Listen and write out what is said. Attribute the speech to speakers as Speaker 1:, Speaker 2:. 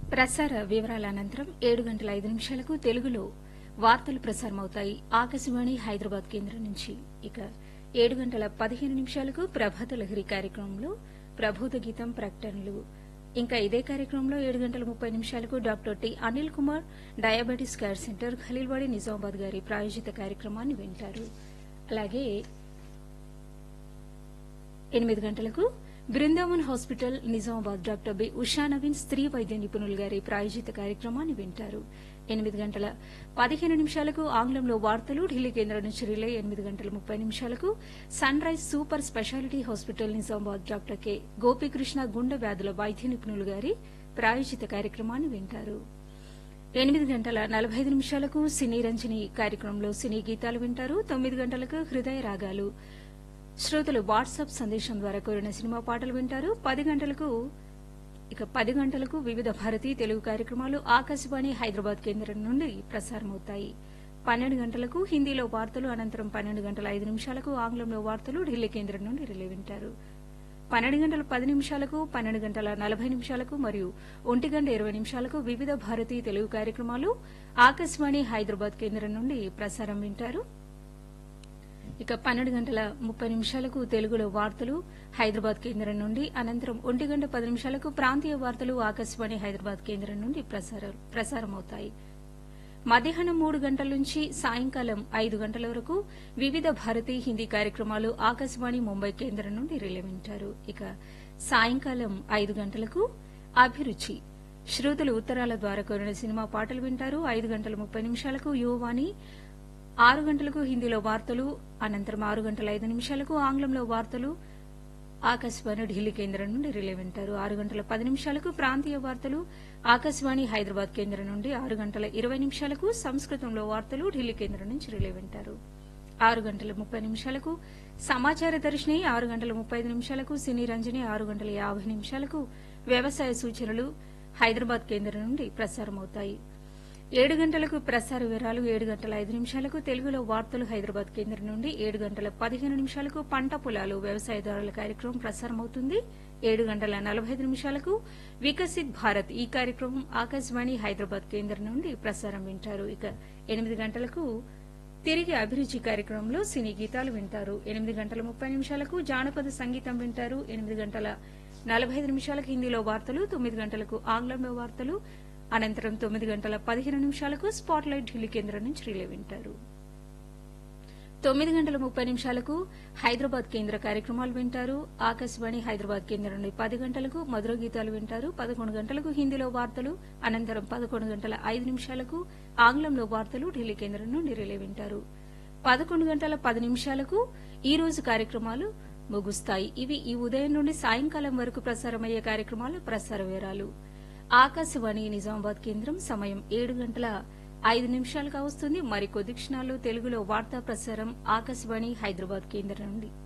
Speaker 1: ప్రసార వివరాల అనంతరం ఏడు గంటల ఐదు నిమిషాలకు తెలుగులో వార్తలు ప్రసారమవుతాయి ఆకాశవాణి హైదరాబాద్ కేంద్రం నుంచి ఇక ఏడు గంటల పదిహేను నిమిషాలకు ప్రభాత లహరి కార్యక్రమంలో ప్రబోధ గీతం ప్రకటనలు ఇంకా ఇదే కార్యక్రమంలో ఏడు గంటల ముప్పై నిమిషాలకు doctor T Anil Kumar diabetes care centre Khaleelwadi Nizamabad గారి ప్రాయోజిత కార్యక్రమాన్ని వింటారు అలాగే ఎనిమిది గంటలకు Brindavan hospital Nizamabad doctor B Usha Naveen స్త్రీ వైద్య నిపుణులు గారి ప్రాయోజిత కార్యక్రమాన్ని వింటారు ఎనిమిది గంటల పదిహేను నిమిషాలకు ఆంగ్లంలో వార్తలు ఢిల్లీ కేంద్రం నుంచి రిలే ఎనిమిది గంటల ముప్పై నిమిషాలకు sunrise super speciality hospital Nizamabad doctor K Gopikrishna గుండె వ్యాధుల వైద్య నిపుణులు గారి ప్రాయోజిత కార్యక్రమాన్ని వింటారు ఎనిమిది గంటల నలభై ఐదు నిమిషాలకు సినీ రంజని కార్యక్రమంలో సినీ గీతాలు వింటారు తొమ్మిది గంటలకు హృదయ రాగాలు శ్రోతలు వాట్సాప్ సందేశం ద్వారా కోరిన సినిమా పాటలు వింటారు పది గంటలకు ఇక పది గంటలకు వివిధ భారతీ తెలుగు కార్యక్రమాలు ఆకాశవాణి హైదరాబాద్ కేంద్రం నుండి ప్రసారమవుతాయి పన్నెండు గంటలకు హిందీలో వార్తలు అనంతరం పన్నెండు గంటల ఐదు నిమిషాలకు ఆంగ్లంలో వార్తలు ఢిల్లీ కేంద్రం నుండి రిలే వింటారు పన్నెండు గంటల పది నిమిషాలకు పన్నెండు గంటల నలభై నిమిషాలకు మరియు ఒంటి గంట ఇరవై నిమిషాలకు వివిధ భారతీ తెలుగు కార్యక్రమాలు ఆకాశవాణి హైదరాబాద్ కేంద్రం నుండి ప్రసారం వింటారు ఇక పన్నెండు గంటల ముప్పై నిమిషాలకు తెలుగులో వార్తలు హైదరాబాద్ కేంద్రం నుండి అనంతరం ఒంటి గంట పది నిమిషాలకు ప్రాంతీయ వార్తలు ఆకాశవాణి హైదరాబాద్ కేంద్రం నుండి ప్రసారం- ప్రసారమవుతాయి మధ్యాహ్నం మూడు గంటల నుంచి సాయంకాలం ఐదు గంటల వరకు వివిధ భారతీ హిందీ కార్యక్రమాలు ఆకాశవాణి ముంబై కేంద్రం నుండి రిలే వింటారు ఇక సాయంకాలం ఐదు గంటలకు అభిరుచి శ్రోతలు ఉత్తరాల ద్వారా కోరిన సినిమా పాటలు వింటారు ఐదు గంటల ముప్పై నిమిషాలకు యువవాణి ఆరు గంటలకు హిందీలో వార్తలు అనంతరం ఆరు గంటల ఐదు నిమిషాలకు ఆంగ్లంలో వార్తలు ఆకాశవాణి ఢిల్లీ కేంద్రం నుండి రిలే వింటారు ఆరు గంటల పది నిమిషాలకు ప్రాంతీయ వార్తలు ఆకాశవాణి హైదరాబాద్ కేంద్రం నుండి ఆరు గంటల ఇరవై నిమిషాలకు సంస్కృతంలో వార్తలు ఢిల్లీ కేంద్రం నుంచి రిలే వింటారు ఆరు గంటల ముప్పై నిమిషాలకు సమాచార దర్శిని ఆరు గంటల ముప్పై ఐదు నిమిషాలకు సినీ రంజని ఆరు గంటల యాభై నిమిషాలకు వ్యవసాయ సూచనలు హైదరాబాద్ కేంద్రం నుండి ప్రసారమవుతాయి ఏడు గంటలకు ప్రసార వివరాలు ఏడు గంటల ఐదు నిమిషాలకు తెలుగులో వార్తలు హైదరాబాద్ కేంద్రం నుండి ఏడు గంటల పదిహేను నిమిషాలకు పంట పొలాలు వ్యవసాయదారుల కార్యక్రమం ప్రసారమవుతుంది ఏడు గంటల నలభై ఐదు నిమిషాలకు వికసిత్ భారత్ ఈ కార్యక్రమం ఆకాశవాణి హైదరాబాద్ కేంద్రం నుండి ప్రసారం వింటారు ఇక ఎనిమిది గంటలకు తిరిగి అభిరుచి కార్యక్రమంలో సినీ గీతాలు వింటారు ఎనిమిది గంటల ముప్పై నిమిషాలకు జానపద సంగీతం వింటారు ఎనిమిది గంటల నలభై ఐదు నిమిషాలకు హిందీలో వార్తలు తొమ్మిది గంటలకు ఆంగ్లంలో వార్తలు అనంతరం తొమ్మిది గంటల పదిహేను నిమిషాలకు స్పాట్ లైట్ ఢిల్లీ కేంద్రం నుంచి రిలే వింటారు తొమ్మిది గంటల ముప్పై నిమిషాలకు హైదరాబాద్ కేంద్ర కార్యక్రమాలు వింటారు ఆకాశవాణి హైదరాబాద్ కేంద్రం నుండి పది గంటలకు మధుర గీతాలు వింటారు పదకొండు గంటలకు హిందీలో వార్తలు అనంతరం పదకొండు గంటల ఐదు నిమిషాలకు ఆంగ్లంలో వార్తలు ఢిల్లీ కేంద్రం నుండి రిలే వింటారు పదకొండు గంటల పది నిమిషాలకు ఈ రోజు కార్యక్రమాలు ముగుస్తాయి ఇవి ఈ ఉదయం నుండి సాయంకాలం వరకు ప్రసారమయ్యే కార్యక్రమాల ప్రసార వివరాలు ఆకాశవాణి నిజామాబాద్ కేంద్రం సమయం ఏడు గంటల ఐదు నిమిషాలుగా వస్తుంది మరికొద్ది క్షణాల్లో తెలుగులో వార్తా ప్రసారం ఆకాశవాణి హైదరాబాద్ కేంద్రం నుండి